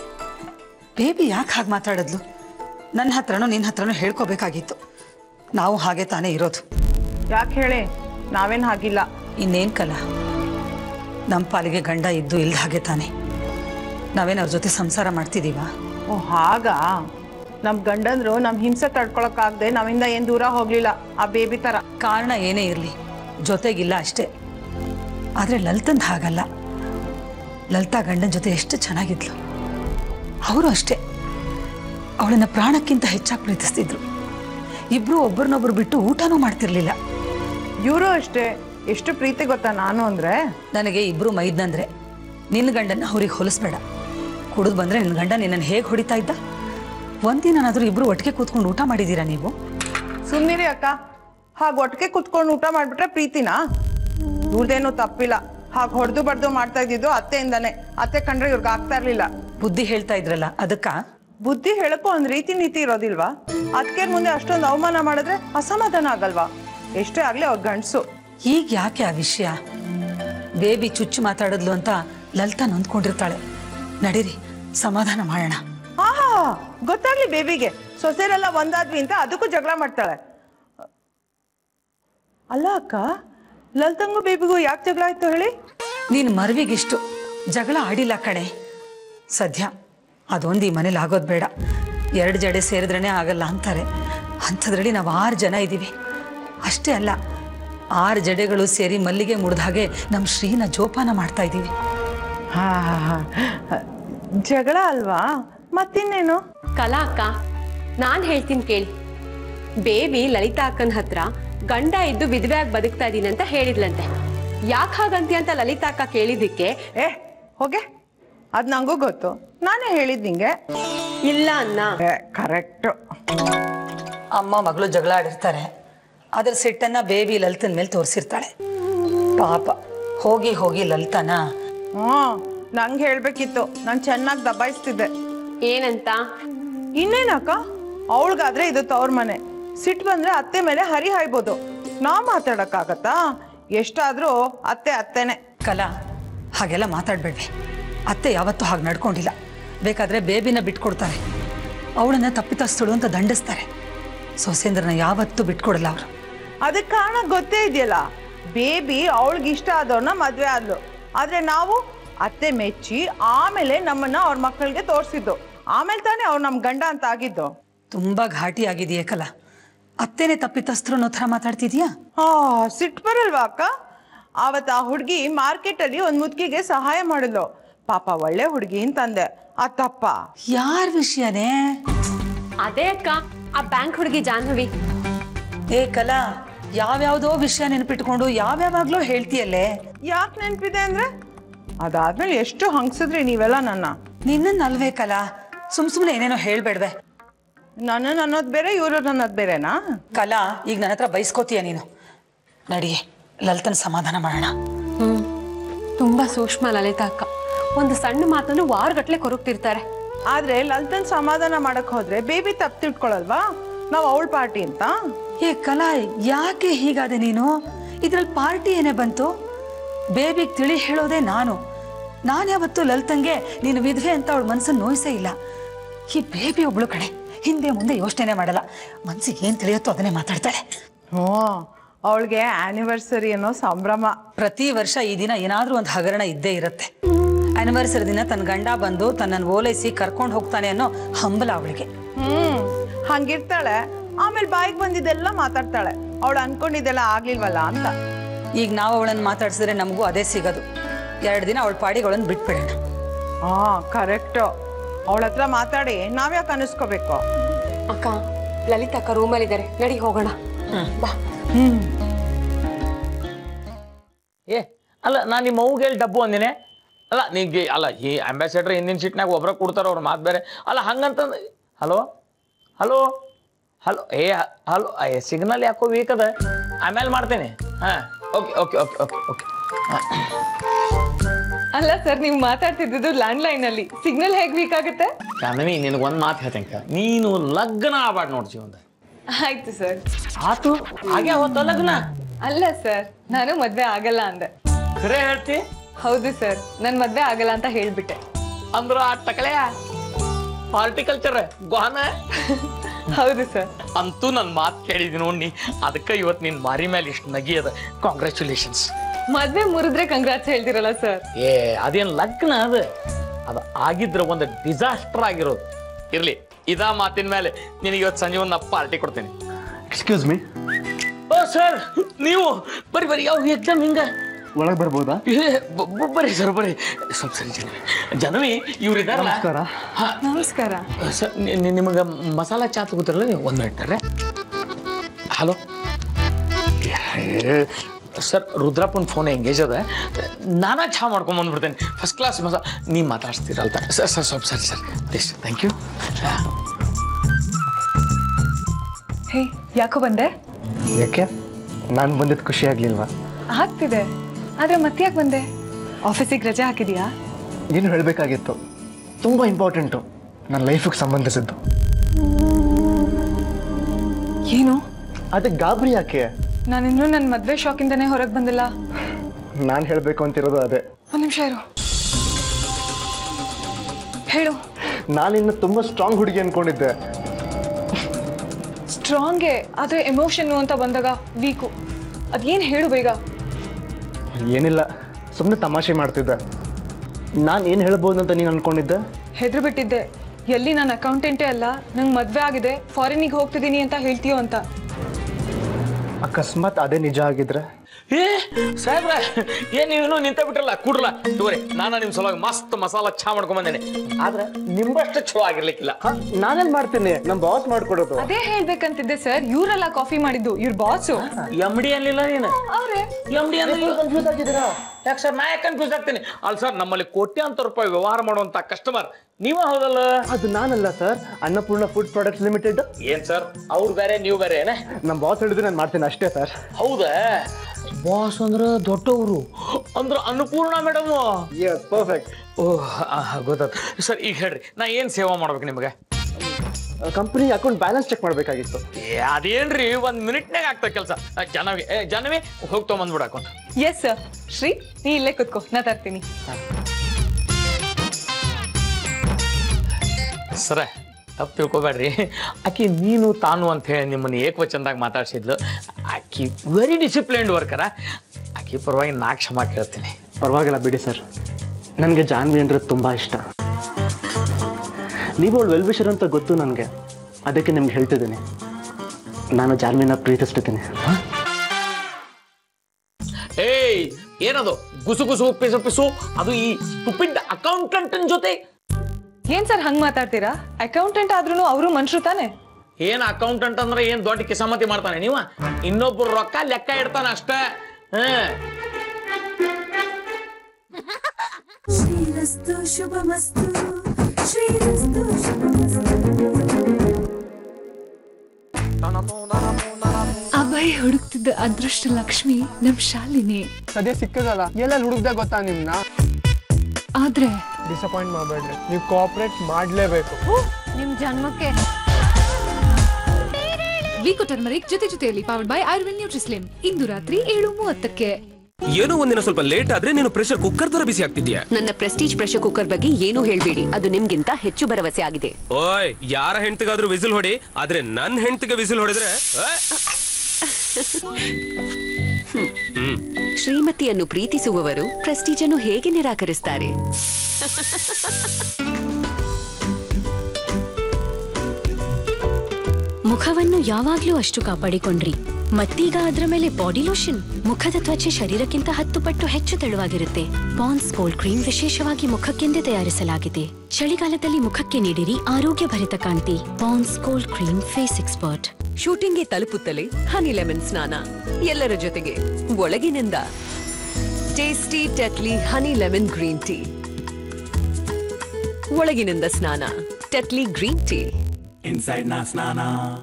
ಬೇಬಿ ಯಾಕೆ ಹಾಗೆ ಮಾತಾಡಿದ್ಲು ನನ್ನ ಹತ್ರನೋ ನಿನ್ನ ಹತ್ರನೋ ಹೇಳ್ಕೋಬೇಕಾಗಿತ್ತು ನಾವು ಹಾಗೆ ತಾನೇ ಇರೋದು ಯಾಕೆ ಹೇಳಿ ನಾವೇನು ಹಾಗಿಲ್ಲ ಇನ್ನೇನ್ ಕಲ ನಮ್ಮ ಪಾಲಿಗೆ ಗಂಡ ಇದ್ದು ಇಲ್ದ ಹಾಗೆ ತಾನೆ ನಾವೇನು ಅವ್ರ ಜೊತೆ ಸಂಸಾರ ಮಾಡ್ತಿದ್ದೀವ ಓ ಹಾಗಾ ನಮ್ಮ ಗಂಡಂದ್ರು ನಮ್ಮ ಹಿಂಸೆ ತಡ್ಕೊಳಕ್ಕಾಗದೆ ನಮ್ಮಿಂದ ಏನು ದೂರ ಹೋಗ್ಲಿಲ್ಲ ಆ ಬೇಬಿ ಥರ ಕಾರಣ ಏನೇ ಇರಲಿ ಜೊತೆಗಿಲ್ಲ ಅಷ್ಟೇ ಆದರೆ ಲಲಿತಂದ್ ಹಾಗಲ್ಲ ಲಲಿತಾ ಗಂಡನ ಜೊತೆ ಎಷ್ಟು ಚೆನ್ನಾಗಿದ್ಲು ಅವರು ಅಷ್ಟೇ ಅವಳನ್ನ ಪ್ರಾಣಕ್ಕಿಂತ ಹೆಚ್ಚಾಗಿ ಪ್ರೀತಿಸ್ತಿದ್ರು ಇಬ್ರು ಒಬ್ಬರನ್ನೊಬ್ರು ಬಿಟ್ಟು ಊಟನೂ ಮಾಡ್ತಿರ್ಲಿಲ್ಲ ಇವರು ಅಷ್ಟೇ ಎಷ್ಟು ಪ್ರೀತಿ ಗೊತ್ತಾ ನಾನು ಅಂದ್ರೆ ನನಗೆ ಇಬ್ರು ಮೈದ್ನಂದ್ರೆ ನಿನ್ನ ಗಂಡನ್ನ ಅವ್ರಿಗೆ ಹೋಲಿಸ್ಬೇಡ ಕುಡಿದು ಬಂದ್ರೆ ನಿನ್ನ ಗಂಡ ನಿನ್ನನ್ನು ಹೇಗೆ ಹೊಡಿತಾ ಇದ್ದ ಒಂದಿನಾದ್ರೂ ಇಬ್ರು ಒಟ್ಟಿಗೆ ಕೂತ್ಕೊಂಡು ಊಟ ಮಾಡಿದ್ದೀರಾ ನೀವು ಸುಮ್ಮನಿರಿ ಅಕ್ಕ ಹಾಗೆ ಒಟ್ಟಿಗೆ ಕುತ್ಕೊಂಡು ಊಟ ಮಾಡ್ಬಿಟ್ರೆ ಪ್ರೀತಿನಾ ಇವ್ರದೇನು ತಪ್ಪಿಲ್ಲ ಹಾಗೆ ಹೊಡೆದು ಬಡ್ದು ಮಾಡ್ತಾ ಇದ್ದಿದ್ದು ಅತ್ತೆಯಿಂದಾನೆ ಅತ್ತೆ ಕಂಡ್ರೆ ಇವ್ರಿಗೆ ಆಗ್ತಾ ಇರ್ಲಿಲ್ಲ ಬುದ್ಧಿ ಹೇಳ್ತಾ ಇದ್ರಲ್ಲ ಅದಕ್ಕ ಬುದ್ಧಿ ಹೇಳಕ್ಕೂ ಒಂದ್ ರೀತಿ ನೀತಿ ಇರೋದಿಲ್ವಾ ಅದಕ್ಕೆ ಮುಂದೆ ಅಷ್ಟೊಂದು ಅವಮಾನ ಮಾಡಿದ್ರೆ ಅಸಮಾಧಾನ ಆಗಲ್ವಾ ಎಷ್ಟೇ ಆಗ್ಲಿ ಅವ್ರ ಗಂಡ್ಸು ಈಗ ಯಾಕೆ ಆ ವಿಷಯ ಬೇಬಿ ಚುಚ್ಚು ಮಾತಾಡಿದ್ಲು ಅಂತ ಲಲಿತಾ ನೊಂದ್ಕೊಂಡಿರ್ತಾಳೆ ನಡೀರಿ ಸಮಾಧಾನ ಮಾಡೋಣ ಆಹಾ ಗೊತ್ತಾಗ್ಲಿ ಬೇಬಿಗೆ ಸೊಸೆರೆಲ್ಲ ಒಂದಾದ್ವಿ ಅಂತ ಅದಕ್ಕೂ ಜಗಳ ಮಾಡ್ತಾಳೆ ಅಲ್ಲ ಅಕ್ಕ ಲಲ್ತಂಗು ಬೇಬಿಗೂ ಯಾಕೆ ಜಗಳ ಆಯ್ತು ಹೇಳಿ ನೀನು ಮರ್ವಿಗಿಷ್ಟು ಜಗಳ ಆಡಿಲ್ಲ ಕಣೆ ಸದ್ಯ ಅದೊಂದು ಈ ಮನೇಲಿ ಆಗೋದು ಬೇಡ ಎರಡು ಜಡೆ ಸೇರಿದ್ರೇ ಆಗಲ್ಲ ಅಂತಾರೆ ಅಂಥದ್ರಲ್ಲಿ ನಾವು ಆರು ಜನ ಇದ್ದೀವಿ ಅಷ್ಟೇ ಅಲ್ಲ ಆರು ಜಡೆಗಳು ಸೇರಿ ಮಲ್ಲಿಗೆ ಮುಡ್ದ ಹಾಗೆ ನಮ್ಮ ಶ್ರೀನ ಜೋಪಾನ ಮಾಡ್ತಾ ಇದ್ದೀವಿ ಹಾ ಜಗಳ ಅಲ್ವಾ ಮತ್ತಿನ್ನೇನು ಕಲಾ ಅಕ್ಕ ನಾನ್ ಹೇಳ್ತೀನಿ ಕೇಳಿ ಬೇಬಿ ಲಲಿತಾ ಅಕ್ಕನ ಹತ್ರ ಗಂಡ ಇದ್ದು ವಿಧವೆ ಆಗಿ ಬದುಕ್ತಾ ಇದೀನಿ ಅಂತ ಹೇಳಿದ್ಲಂತೆ ಯಾಕೆ ಹಾಗಂತಿ ಅಂತ ಲಲಿತಾ ಅಕ್ಕ ಕೇಳಿದ್ದಕ್ಕೆ ಏ ಹೋಗೆ ಅದ್ ನಂಗೂ ಗೊತ್ತು ನಾನೇ ಹೇಳಿದ್ ನಿಂಗೆ ಇಲ್ಲ ಅನ್ನ ಕರೆಕ್ಟ್ ಅಮ್ಮ ಮಗಳು ಜಗಳ ಆಡಿರ್ತಾರೆ ಅದ್ರ ಸಿಟ್ಟನ್ನ ಬೇಬಿ ಲಲಿತನ ಮೇಲೆ ತೋರಿಸಿರ್ತಾಳೆ ಪಾಪ ಹೋಗಿ ಹೋಗಿ ಲಲಿತನ ಹ್ಮ್ ನಂಗೆ ಹೇಳ್ಬೇಕಿತ್ತು ನಾನ್ ಚೆನ್ನಾಗಿ ದಬಾಯಿಸ್ತಿದ್ದೆ ಏನಂತ ಇನ್ನೇನಕ್ಕ ಅವಳಿಗಾದ್ರೆ ಇದು ತವ್ರ ಮನೆ ಸಿಟ್ಟು ಬಂದ್ರೆ ಅತ್ತೆ ಮೇಲೆ ಹರಿ ಹಾಯ್ಬೋದು ನಾವ್ ಮಾತಾಡಕ್ಕಾಗತ್ತಾ ಎಷ್ಟಾದ್ರೂ ಅತ್ತೆ ಅತ್ತೆನೆ ಕಲಾ ಹಾಗೆಲ್ಲ ಮಾತಾಡ್ಬೇಡ್ವೆ ಅತ್ತೆ ಯಾವತ್ತೂ ಹಾಗೆ ನಡ್ಕೊಂಡಿಲ್ಲ ಬೇಕಾದ್ರೆ ಬೇಬಿನ ಬಿಟ್ಕೊಡ್ತಾರೆ ಅವಳನ್ನ ತಪ್ಪಿತಸ್ಥಳು ಅಂತ ದಂಡಿಸ್ತಾರೆ ಸೊಸೇಂದ್ರನ ಯಾವತ್ತೂ ಬಿಟ್ಕೊಡಲ್ಲ ಅವರು ಅದಕ್ಕೆ ಕಾರಣ ಗೊತ್ತೇ ಇದೆಯಲ್ಲ ಬೇಬಿ ಅವಳಿಗೆ ಇಷ್ಟ ಆದವ್ರನ್ನ ಮದ್ವೆ ಆದ್ಲು ಆದ್ರೆ ನಾವು ಅತ್ತೆ ಮೆಚ್ಚಿ ಆಮೇಲೆ ನಮ್ಮನ್ನ ಅವ್ರ ಮಕ್ಕಳಿಗೆ ತೋರಿಸಿದ್ದು ಆಮೇಲೆ ತಾನೇ ಅವ್ರು ನಮ್ ಗಂಡ ಅಂತ ಆಗಿದ್ದು ತುಂಬಾ ಘಾಟಿ ಆಗಿದೆಯೇ ಕಲಾ ಅತ್ತೇನೆ ತಪ್ಪಿತಸ್ಥರು ಅನ್ನೋ ಥರ ಮಾತಾಡ್ತಿದ್ಯಾ ಆ ಸಿಟ್ಟು ಬರಲ್ವಾ ಅಕ್ಕ ಅವತ್ತ ಆ ಹುಡುಗಿ ಮಾರ್ಕೆಟ್ ಅಲ್ಲಿ ಒಂದ್ ಮುದ್ಕಿಗೆ ಸಹಾಯ ಮಾಡಿದ್ಲು ಪಾಪ ಒಳ್ಳೆ ಹುಡುಗಿ ಅಂತಂದೆ ಆ ತಪ್ಪ ಯಾರ ವಿಷಯನೇ ಅದೇ ಅಕ್ಕ ಆ ಬ್ಯಾಂಕ್ ಹುಡುಗಿ ಜಾಹ್ನವಿ ಏ ಕಲಾ ಯಾವ್ಯಾವ್ದೋ ವಿಷಯ ನೆನ್ಪಿಟ್ಕೊಂಡು ಯಾವ್ಯಾವಾಗ್ಲೋ ಹೇಳ್ತೀಯಲ್ಲೇ ಯಾಕೆ ನೆನ್ಪಿದೆ ಅಂದ್ರೆ ಅದಾದ್ಮೇಲೆ ಎಷ್ಟು ಹಂಗ್ಸಿದ್ರಿ ನೀವೆಲ್ಲ ನನ್ನ ನಿನ್ನನ್ ಅಲ್ವೇ ಕಲಾ ಸುಮ್ ಸುಮ್ನೆ ಏನೇನೋ ಹೇಳ್ಬೇಡ್ವೆ ನನ್ನ ಅನ್ನೋದ್ ಬೇರೆ ಇವ್ರು ಅನ್ನೋದ್ ಬೇರೆನಾ ಕಲಾ ಈಗ ನನ್ನ ಹತ್ರ ಬೈಸ್ಕೋತೀಯ ನೀನು ನಡಿಯೇ ಲಲಿತನ ಸಮಾಧಾನ ಮಾಡೋಣ ಹ್ಮ್ ತುಂಬಾ ಸೂಕ್ಷ್ಮ ಲಲಿತಾ ಅಕ್ಕ ಒಂದು ಸಣ್ಣ ಮಾತನ್ನು ವಾರಗಟ್ಲೆ ಕೊರಗ್ತಿರ್ತಾರೆ ಆದ್ರೆ ಲಲಿತನ್ ಸಮಾಧಾನ ಮಾಡಕ್ ಹೋದ್ರೆ ಬೇಬಿ ತಪ್ಪು ತಿಳ್ಕೊಳಲ್ವಾ ನಾವ್ ಅವಳ ಪಾರ್ಟಿ ಅಂತ ಏ ಕಲಾ ಯಾಕೆ ಹೀಗಾದೆ ನೀನು ಇದ್ರಲ್ಲಿ ಪಾರ್ಟಿ ಏನೇ ಬಂತು ಬೇಬಿಗೆ ತಿಳಿ ಹೇಳೋದೇ ನಾನು ನಾನು ಯಾವತ್ತು ಲಲಿತಂಗೆ ನೀನು ವಿಧವೆ ಅಂತ ಅವಳ ಮನ್ಸನ್ನು ನೋಯಿಸೇ ಇಲ್ಲ ಈ ಬೇಬಿ ಒಬ್ಳು ಕಡೆ ಹಿಂದೆ ಮುಂದೆ ಯೋಚನೆ ಮಾಡಲ್ಲ ಮನ್ಸಿಗೆ ಏನ್ ತಿಳಿಯುತ್ತೋ ಅದನ್ನೇ ಮಾತಾಡ್ತಾಳೆ ಹ್ಞೂ ಅವಳಿಗೆ ಆನಿವರ್ಸರಿ ಅನ್ನೋ ಸಂಭ್ರಮ ಪ್ರತಿ ವರ್ಷ ಈ ದಿನ ಏನಾದ್ರೂ ಒಂದು ಹಗರಣ ಇದ್ದೇ ಇರುತ್ತೆ ಆನಿವರ್ಸರಿ ದಿನ ತನ್ನ ಗಂಡ ಬಂದು ತನ್ನನ್ನು ಓಲೈಸಿ ಕರ್ಕೊಂಡು ಹೋಗ್ತಾನೆ ಅನ್ನೋ ಹಂಬಲ ಅವಳಿಗೆ ಹ್ಮ್ ಹಂಗಿರ್ತಾಳೆ ಆಮೇಲೆ ಬಾಯಿಗೆ ಬಂದಿದ್ದೆಲ್ಲ ಮಾತಾಡ್ತಾಳೆ ಅವಳು ಅನ್ಕೊಂಡಿದ್ದೆಲ್ಲ ಆಗ್ಲಿಲ್ವಲ್ಲ ಅಂತ ಈಗ ನಾವು ಅವಳನ್ನು ಮಾತಾಡ್ಸಿದ್ರೆ ನಮಗೂ ಅದೇ ಸಿಗೋದು ಎರಡು ದಿನ ಅವಳ ಪಾಡಿಗೆ ಅವಳನ್ನು ಬಿಟ್ಬಿಡೋಣ ಹಾ ಕರೆಕ್ಟ್ ಅವಳ ಹತ್ರ ಮಾತಾಡಿ ನಾವ್ಯಾಕೆ ಅನಿಸ್ಕೋಬೇಕು ಅಕ್ಕ ಲಲಿತಾ ಅಕ್ಕ ರೂಮಲ್ಲಿ ಇದ್ದಾರೆ ನಡಿ ಹೋಗೋಣ ಬಾ ಏ ಅಲ್ಲ ನಾನು ನಿಮ್ಮ ಅವ್ಗೆ ಹೇಳಿ ಡಬ್ಬು ಅಂದಿನಿ ಅಲ್ಲ ನಿಂಗೆ ಅಲ್ಲ ಈ ಅಂಬಾಸಿಡರ್ ಹಿಂದಿನ ಸೀಟ್ನಾಗ ಒಬ್ರ ಕೊಡ್ತಾರ ಅವ್ರ ಮಾತು ಬೇರೆ ಅಲ್ಲ ಹಂಗಂತಂದು ಹಲೋ ಹಲೋ ಹಲೋ ಏ ಹಲೋ ಏ ಸಿಗ್ನಲ್ ಯಾಕೋ ವೀಕ್ ಅದ ಆಮೇಲೆ ಮಾಡ್ತೇನೆ ಹಾಂ okay okay okay okay okay ಅಲ್ಲ ಸರ್ ನೀವು ಮಾತಾಡ್ತಿದ್ದು ಲ್ಯಾಂಡ್ ಲೈನ್ ಅಲ್ಲಿ ಸಿಗ್ನಲ್ ಹೇಗ್ ವೀಕ್ ಆಗುತ್ತೆ ಜಾನವಿ ನಿನಗೆ ಒಂದು ಮಾತು ಹೇಳ್ತೇನೆ ನೀನು ಲಗ್ನ ಆಬಾಡ್ ನೋಡ್ ಜೀವನದ ಆಯ್ತು ಸರ್ ಆತು ಹಾಗೆ ಹೋತ ಲಗ್ನ ಅಲ್ಲ ಸರ್ ನಾನು ಮದ್ವೆ ಆಗಲ್ಲ ಅಂದೆ ಖರೆ ಹೇಳ್ತಿ ಹೌದು ಸರ್ ನನ್ ಮದ್ವೆ ಆಗಲ್ಲ ಅಂತ ಹೇಳ್ಬಿಟ್ಟೆ ಅಂದ್ರ ಆ ಟಕಳೆಯ ಹಾರ್ಟಿಕಲ್ಚರ್ ಗೋನ ಹೌದು ಸರ್ ಅಂತೂ ನನ್ನ ಮಾತು ಕೇಳಿದ್ದೀನಿ ನೋಡಿ ಅದಕ್ಕೆ ಇವತ್ತು ನಿನ್ನ ಮಾರಿ ಮೇಲೆ ಇಷ್ಟು ನಗಿ ಅದ ಕಾಂಗ್ರ್ಯಾಚುಲೇಷನ್ಸ್ ಮದ್ವೆ ಮುರಿದ್ರೆ ಕಂಗ್ರಾಟ್ಸ್ ಹೇಳ್ತಿರಲ್ಲ ಸರ್ ಏ ಅದೇನು ಲಗ್ನ ಅದು ಅದು ಆಗಿದ್ರೆ ಒಂದು ಡಿಸಾಸ್ಟರ್ ಆಗಿರೋದು ಇರ್ಲಿ ಇದಾ ಮಾತಿನ ಮೇಲೆ ನಿನಗೆ ಇವತ್ತು ಸಂಜೆ ಒಂದು ಪಾರ್ಟಿ ಕೊಡ್ತೀನಿ ಎಕ್ಸ್ಕ್ಯೂಸ್ ಮೀ ಓ ಸರ್ ನೀವು ಬರಿ ಬರಿ ಯಾವ ಎಕ್ಸಾಮ್ ಹಿಂಗ ಒಳಗೆ ಬರ್ಬೋದಾ ಏ, ಬ- ಬ- ಬರ್ರಿ ಸರ್ ಬರ್ರಿ ಸ್ವಲ್ಪ ಸರಿ ಜನವಿ ಜನವಿ ಇವ್ರು ಇದಾರಲ್ಲ ನಮಸ್ಕಾರ ಹಾ, ನಮಸ್ಕಾರ ಸರ್ ನಿ- ನಿ- ನಿಮಗೆ ಮಸಾಲ ಚಾ ತಗೋತಿರಲ್ಲ ನೀವು ಒಂದು ಮಿನಿಟ್ ರೀ ಹಲೋ ಸರ್ ರುದ್ರಪ್ಪನ ಫೋನ್ ಎಂಗೇಜ್ ಅದ ನಾನಾ ಚಾ ಮಾಡ್ಕೊಂಡ್ ಬಂದ್ಬಿಡ್ತೇನೆ ಫಸ್ಟ್ ಕ್ಲಾಸ್ ಮಸಾ ನೀವು ಮಾತಾಡ್ಸ್ತೀರಲ್ತ ಸರ್ ಸರ್ ಸ್ವಲ್ಪ ಸರಿ ಸರ್ ಪ್ಲೀಸ್ ಥ್ಯಾಂಕ್ ಯು ಹೇ ಯಾಕೋ ಬಂದೆ ಯಾಕೆ ನಾನು ಬಂದಿದ್ದು ಖುಷಿ ಆಗ್ಲಿಲ್ವಾ ಆಗ್ತಿದೆ ಆದ್ರೆ ಮತ್ತ್ಯಾಕ್ ಬಂದೆ ಆಫೀಸಿಗೆ ರಜೆ ಹಾಕಿದ್ಯಾ ಏನು ಹೇಳಬೇಕಾಗಿತ್ತು ತುಂಬ ಇಂಪಾರ್ಟೆಂಟು ನನ್ನ ಲೈಫಿಗೆ ಸಂಬಂಧಿಸಿದ್ದು ಏನು ಅದಕ್ಕೆ ಗಾಬರಿ ಯಾಕೆ ನಾನಿನ್ನೂ ನನ್ನ ಮದ್ವೆ ಶಾಕಿಂದನೇ ಹೊರಗೆ ಬಂದಿಲ್ಲ ನಾನು ಹೇಳಬೇಕು ಅಂತಿರೋದು ಅದೇ ಒಂದು ನಿಮಿಷ ಇರು ಹೇಳು ನಾನಿನ್ನು ತುಂಬ ಸ್ಟ್ರಾಂಗ್ ಹುಡುಗಿ ಅನ್ಕೊಂಡಿದ್ದೆ ಸ್ಟ್ರಾಂಗೇ ಆದರೆ ಎಮೋಷನ್ನು ಅಂತ ಬಂದಾಗ ವೀಕು ಅದೇನು ಹೇಳು ಬೇಗ ಏನಿಲ್ಲ ಸುಮ್ಮನೆ ತಮಾಷೆ ಮಾಡ್ತಿದ್ದೆ ನಾನು ಏನು ಹೇಳ್ಬೋದು ಅಂತ ನೀನು ಅನ್ಕೊಂಡಿದ್ದೆ ಹೆದ್ರು ಬಿಟ್ಟಿದ್ದೆ ಎಲ್ಲಿ ನಾನು ಅಕೌಂಟೆಂಟೇ ಅಲ್ಲ ನಂಗೆ ಮದುವೆ ಆಗಿದೆ ಫಾರಿನಿಗೆ ಹೋಗ್ತಿದ್ದೀನಿ ಅಂತ ಹೇಳ್ತೀಯೋ ಅಂತ ಅಕಸ್ಮಾತ್ ಅದೇ ನಿಜ ಆಗಿದ್ರೆ ಏ ಸಾಹೇಬ್ರ ಏನ್ ನೀವು ಇನ್ನೂ ನಿಂತ ಬಿಟ್ರಲ್ಲ ಕುಡ್ರಲ್ಲ ತಗೋರಿ ನಾನು ನಿಮ್ ಸಲುವಾಗಿ ಮಸ್ತ್ ಮಸಾಲ ಚಾ ಮಾಡ್ಕೊಂಡ್ ಬಂದೇನೆ ಆದ್ರೆ ನಿಂಬಷ್ಟು ಚಲೋ ಆಗಿರ್ಲಿಕ್ಕಿಲ್ಲ ನಾನೇನ್ ಮಾಡ್ತೀನಿ ನಮ್ಮ ಬಾಸ್ ಮಾಡ್ಕೊಡೋದು ಅದೇ ಹೇಳ್ಬೇಕಂತಿದ್ದೆ ಸರ್ ಇವರೆಲ್ಲ ಕಾಫಿ ಮಾಡಿದ್ದು ಇವ್ರ ಬಾಸು ಎಮ್ ಡಿ ಅನ್ಲಿಲ್ಲ ನೀನು ಅವ್ರೆ ಎಮ್ ಡಿ ಕನ್ಫ್ಯೂಸ್ ಆಗಿದ್ದೀರಾ ಯಾಕೆ ಸರ್ ನಾ ಯಾಕೆ ಕನ್ಫ್ಯೂಸ್ ಆಗ್ತೀನಿ ಅಲ್ಲ ಸರ್ ನಮ್ಮಲ್ಲಿ ಕೋಟ್ಯಾಂತರ ರೂಪಾಯಿ ವ್ಯವಹಾರ ಮಾಡುವಂತ ಕಸ್ಟಮರ್ ನೀವ ಹೌದಲ್ಲ ಅದು ನಾನಲ್ಲ sir Annapurna food products limited ಏನ್ ಸರ್ ಅವ್ರು ಬೇರೆ ನೀವು ಬೇರೆ ಏನೇ ನಮ್ಮ ಬಾಸ್ ಹೇಳಿದ್ರೆ ನಾನು ಮಾಡ್ತೀನಿ ಅಷ್ಟೇ ಸರ್ ಹೌದಾ ಬಾಸ್ ಅಂದ್ರ ದೊಡ್ಡವರು ಅಂದ್ರ ಅನ್ನಪೂರ್ಣ ಮೇಡಮ್ ಎಸ್ ಪರ್ಫೆಕ್ಟ್ ಓ ಗೊತ್ತಾಯ್ತು ಸರ್ ಈಗ ಹೇಳ್ರಿ ನಾ ಏನ್ ಸೇವಾ ಮಾಡ್ಬೇಕು ನಿಮಗೆ ಕಂಪನಿ ಅಕೌಂಟ್ ಬ್ಯಾಲೆನ್ಸ್ ಚೆಕ್ ಮಾಡಬೇಕಾಗಿತ್ತು ಏ ಅದೇನ್ರಿ ಒಂದ್ ಮಿನಿಟ್ನಾಗ ಆಗ್ತದೆ ಕೆಲಸ ಜನವಿ ಏ ಜನವಿ ಹೋಗ್ತಾ ಬಂದ್ಬಿಡ ಅಕೌಂಟ್ ಎಸ್ ಸರ್ ಶ್ರೀ ನೀ ಇಲ್ಲೇ ಕುತ್ಕೋ ನಾ ತರ್ತೀನಿ ಸರ ತಪ್ಪು ತಿಳ್ಕೊಬೇಡ್ರಿ ಆಕಿ ನೀನು ತಾನು ಅಂತ ಹೇಳಿ ನಿಮ್ಮನ್ನ ಏಕವಚನದಾಗ ಮಾತಾಡ್ಸಿದ್ಲು ಆಕಿ ವೆರಿ ಡಿಸಿಪ್ಲಿನ್ಡ್ ವರ್ಕರ ಆಕಿ ಪರವಾಗಿ ನಾ ಕ್ಷಮಾ ಕೇಳ್ತೀನಿ ಪರವಾಗಿಲ್ಲ ಬಿಡಿ ಸರ್ ನನಗೆ ಜಾನ್ವಿ ಅಂದ್ರೆ ತುಂಬ ಇಷ್ಟ ನೀವು ಅವಳು ವೆಲ್ ವಿಷರ್ ಅಂತ ಗೊತ್ತು ನನಗೆ ಅದಕ್ಕೆ ನಿಮ್ಗೆ ಹೇಳ್ತಿದ್ದೀನಿ ನಾನು ಜಾನ್ವಿನ ಪ್ರೀತಿಸ್ತಿದ್ದೀನಿ ಏಯ್ ಏನದು ಗುಸು ಗುಸು ಪಿಸು ಪಿಸು ಅದು ಈ ಸ್ಟುಪಿಡ್ ಅಕೌಂಟೆಂಟ್ ಜೊತೆ ಏನ್ ಸರ್ ಹಂಗ್ ಮಾತಾಡ್ತೀರಾ ಅಕೌಂಟೆಂಟ್ ಆದ್ರೂ ಅವರು ಮನುಷ್ಯರು ತಾನೆ ಏನ್ ಅಕೌಂಟೆಂಟ್ ಅಂದ್ರೆ ಏನ್ ದೊಡ್ಡ ಕಿಸಾಮತಿ ಮಾಡ್ತಾನೆ ನೀವ ಇನ್ನೊಬ್ರು ರೊಕ್ಕ ಲೆಕ್ಕ ಇಡ್ತಾನ ಅಷ್ಟೇ ಹ್ಮ್ ಶ್ರೀರಸ್ತು ಶುಭಮಸ್ತು ಶ್ರೀರಸ್ತು ಶುಭಮಸ್ತು ಅಭಯ್ ಹುಡುಕ್ತಿದ್ದ ಅದೃಷ್ಟ ಲಕ್ಷ್ಮಿ ನಮ್ ಶಾಲಿನಿ ಸದ್ಯ ಸಿಕ್ಕದಲ್ಲ ಎಲ್ಲೆಲ್ಲಿ ಹುಡುಕ್ದ ಗೊತ್ತಾ ನಿಮ್ನ ಆದ್ರೆ ಡಿಸಪಾಯಿಂಟ್ ಮಾಡಬೇಡ್ರಿ ನೀವು ಕೋಆಪರೇಟ್ ಮಾಡಲೇಬೇಕು ನಿಮ್ ಜನ್ಮಕ್ಕೆ ವಿಕೋ ಟರ್ಮರಿಕ್ ಜೊತೆ ಜೊತೆಯಲ್ಲಿ ಪವರ್ಡ್ ಬೈ ಆಯುರ್ವೇದ್ ನ್ಯೂಟ್ರಿಸ್ಲಿಮ್ ಇಂದು ರಾತ್ರಿ ಏಳು ಮೂವತ್ತಕ್ಕೆ ಏನೋ ಒಂದಿನ ಸ್ವಲ್ಪ ಲೇಟ್ ಆದ್ರೆ ನೀನು ಪ್ರೆಷರ್ ಕುಕ್ಕರ್ ತರ ಬಿಸಿ ಆಗ್ತಿದ್ಯಾ ನನ್ನ ಪ್ರೆಸ್ಟೀಜ್ ಪ್ರೆಷರ್ ಕುಕ್ಕರ್ ಬಗ್ಗೆ ಏನೂ ಹೇಳ್ಬೇಡಿ ಅದು ನಿಮ್ಗಿಂತ ಹೆಚ್ಚು ಭರವಸೆ ಆಗಿದೆ ಓಯ್ ಯಾರ ಹೆಂಡತಿಗಾದ್ರೂ ವಿಸಿಲ್ ಹೊಡಿ ಆದ್ರೆ ನನ್ ಹೆಂಡತಿಗೆ ವಿಸಿಲ್ ಹೊಡೆದ್ರೆ ಏ? ಹ್ಮ್ ಶ್ರೀಮತಿಯನ್ನು ಪ್ರೀತಿಸುವವರು ಪ್ರೆಸ್ಟೀಜ್ ಅನ್ನು ಹೇಗೆ ನಿರಾಕರಿಸ್ತಾರೆ ಮುಖವನ್ನು ಯಾವಾಗ್ಲೂ ಅಷ್ಟು ಕಾಪಾಡಿಕೊಂಡ್ರಿ ಮತ್ತೀಗ ಅದ್ರ ಮೇಲೆ ಬಾಡಿ ಲೋಷನ್ ಮುಖದ ತ್ವಚೆ ಶರೀರಕ್ಕಿಂತ ಹತ್ತು ಪಟ್ಟು ಹೆಚ್ಚು ತೆಳುವಾಗಿರುತ್ತೆ ಪಾನ್ಸ್ ಕೋಲ್ಡ್ ಕ್ರೀಮ್ ವಿಶೇಷವಾಗಿ ಮುಖಕ್ಕೆಂದೇ ತಯಾರಿಸಲಾಗಿದೆ ಚಳಿಗಾಲದಲ್ಲಿ ಮುಖಕ್ಕೆ ನೀಡಿರಿ ಆರೋಗ್ಯ ಭರಿತ ಕಾಂತಿ Pond's cold cream face expert ಶೂಟಿಂಗ್ಗೆ ತಲುಪುತ್ತಲೇ ಹನಿ ಲೆಮನ್ ಸ್ನಾನ ಎಲ್ಲರ ಜೊತೆಗೆ ಒಳಗಿನಿಂದ tasty Tetley honey lemon green tea ಒಳಗಿನಿಂದ ಸ್ನಾನ ಟೆಟ್ಲಿ ಗ್ರೀನ್ ಟೀ ಇನ್ಸೈಡ್ ನಾ ಸ್ನಾನ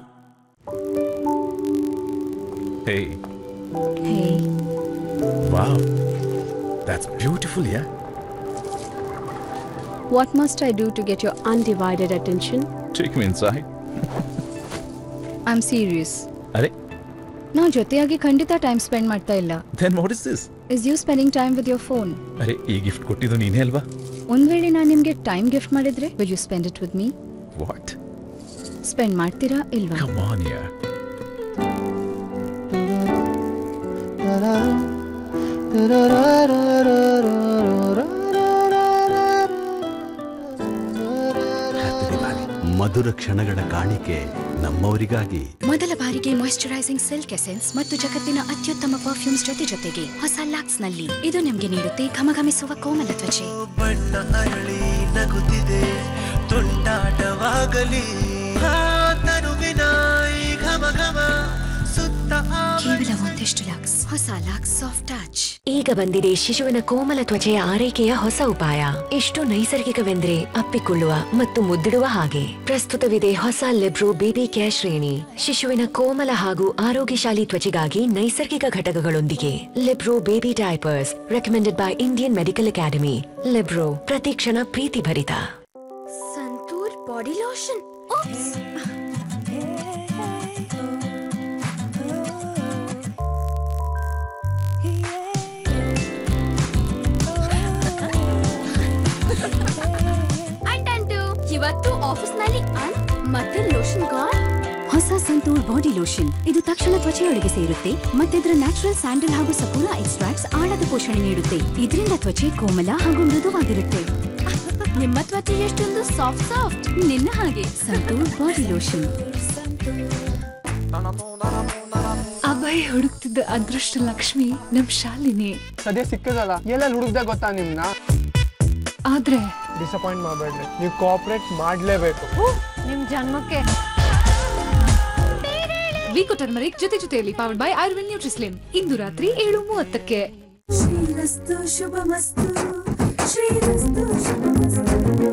Hey. Hey. Wow. That's beautiful, yeah? What must I do to get your undivided attention? Take me inside. I'm serious. ಅರೆ ನಾವು ಜೊತೆಯಾಗಿ ಖಂಡಿತ ಟೈಮ್ ಸ್ಪೆಂಡ್ ಮಾಡ್ತಾ ಇಲ್ಲ then what is this? Is you spending time with your phone ಅರೆ ಈ gift ಕೊಟ್ಟಿದ್ದು ನೀನೇ ಅಲ್ವಾ ಒಂದ್ ವೇಳೆ ನಾನು ನಿಮ್ಗೆ ಟೈಮ್ ಗಿಫ್ಟ್ ಮಾಡಿದ್ರೆ will you spend it with me what spend ಮಾಡ್ತೀರಾ ಇಲ್ವಾ ಕಮ್ ಆನ್ ಯಾರ್ ಮಧುರ ಕ್ಷಣಗಳ ಕಾಣಿಕೆ ನಮ್ಮವರಿಗಾಗಿ ಮೊದಲ ಬಾರಿಗೆ ಮಾಯಿಶ್ಚರೈಸಿಂಗ್ ಸಿಲ್ಕ್ ಎಸೆನ್ಸ್ ಮತ್ತು ಜಗತ್ತಿನ ಅತ್ಯುತ್ತಮ ಪರ್ಫ್ಯೂಮ್ಸ್ ಜೊತೆ ಜೊತೆಗೆ ಹೊಸ ಲ್ಯಾಕ್ಸ್ ನಲ್ಲಿ ಇದು ನಿಮ್ಗೆ ನೀಡುತ್ತೆ ಘಮಘಮಿಸುವ ಕೋಮಲ ತ್ವಚೆ ಬಣ್ಣ ಅರಳಿ ನಗುತ್ತಿದೆ ತುಂಟಾಟವಾಗಲಿ ಆ ತನುವಿನ ಈ ಘಮ ಘಮ ಸುತ್ತ ಕೇವಲ ಒಂದಿಷ್ಟು ಲ್ಯಾಕ್ಸ್ ಹೊಸ ಲ್ಯಾಕ್ಸ್ ಸಾಫ್ಟ್ ಟಚ್ ಈಗ ಬಂದಿದೆ ಶಿಶುವಿನ ಕೋಮಲ ತ್ವಚೆಯ ಆರೈಕೆಯ ಹೊಸ ಉಪಾಯ ಎಷ್ಟು ನೈಸರ್ಗಿಕವೆಂದ್ರೆ ಅಪ್ಪಿಕೊಳ್ಳುವ ಮತ್ತು ಮುದ್ದಿಡುವ ಹಾಗೆ ಪ್ರಸ್ತುತವಿದೆ ಹೊಸ ಲೆಬ್ರೋ ಬೇಬಿ ಕೇರ್ ಶ್ರೇಣಿ ಶಿಶುವಿನ ಕೋಮಲ ಹಾಗೂ ಆರೋಗ್ಯಶಾಲಿ ತ್ವಚೆಗಾಗಿ ನೈಸರ್ಗಿಕ ಘಟಕಗಳೊಂದಿಗೆ Libero baby diapers recommended by Indian medical academy Libero ಪ್ರತಿ ಕ್ಷಣ ಪ್ರೀತಿ ಭರಿತ ಸಂತೂರ್ ಬಾಡಿ ಲೋಷನ್ ಅಂಟಂಟು ಇವತ್ತು ಆಫೀಸ್ ನಲ್ಲಿ ಮತ್ತೆ ಲೋಷನ್ ಗಾಡ್ ಹೊಸ ಸಂತೂರ್ ಬಾಡಿ ಲೋಷನ್ ಇದು ತಕ್ಷಣ ತ್ವಚೆಯೊಳಗೆ ಸೇರುತ್ತೆ ಮತ್ತೆ ಇದರ ನ್ಯಾಚುರಲ್ ಸ್ಯಾಂಡಲ್ ಹಾಗೂ ಸಪೂರ ಎಕ್ಸ್ಟ್ರಾಕ್ಟ್ಸ್ ಆಳದ ಪೋಷಣೆ ನೀಡುತ್ತೆ ಇದರಿಂದ ತ್ವಚೆ ಕೋಮಲ ಹಾಗೂ ಮೃದುವಾಗಿರುತ್ತೆ ನಿಮ್ಮ ತ್ವಚೆ ಎಷ್ಟೊಂದು ಸಾಫ್ಟ್ ಸಾಫ್ಟ್ ನಿನ್ನ ಹಾಗೆ ಸಂತೂರ್ ಬಾಡಿ ಲೋಷನ್ ಅಭಯ್ ಹುಡುಕ್ತಿದ್ದ ಅದೃಷ್ಟ ಲಕ್ಷ್ಮಿ ನಮ್ ಶಾಲಿನಿ ಸದ್ಯ ಸಿಕ್ಕದಲ್ಲ ಎಲ್ಲೆಲ್ಲಿ ಹುಡುಕ್ದೆ ಗೊತ್ತಾ ನಿಮ್ನ ಆದ್ರೆ ಡಿಸಪಾಯಿಂಟ್ ಮಾಡಬೇಡ್ರಿ ನೀವು ಕೋಆಪರೇಟ್ ಮಾಡಲೇಬೇಕು ನಿಮ್ ಜನ್ಮಕ್ಕೆ ವಿಕೋ ಟರ್ಮರಿಕ್ ಜೊತೆ ಜೊತೆಯಲ್ಲಿ ಪವರ್ಡ್ ಬೈ ಆಯುರ್ವೇದ್ ನ್ಯೂಟ್ರಿಸ್ಲಿಮ್ ಇಂದು ರಾತ್ರಿ ಏಳು ಮೂವತ್ತಕ್ಕೆ ಶ್ರೀರಸ್ತು ಶುಭಮಸ್ತು ಶ್ರೀರಸ್ತು ಶುಭಮಸ್ತು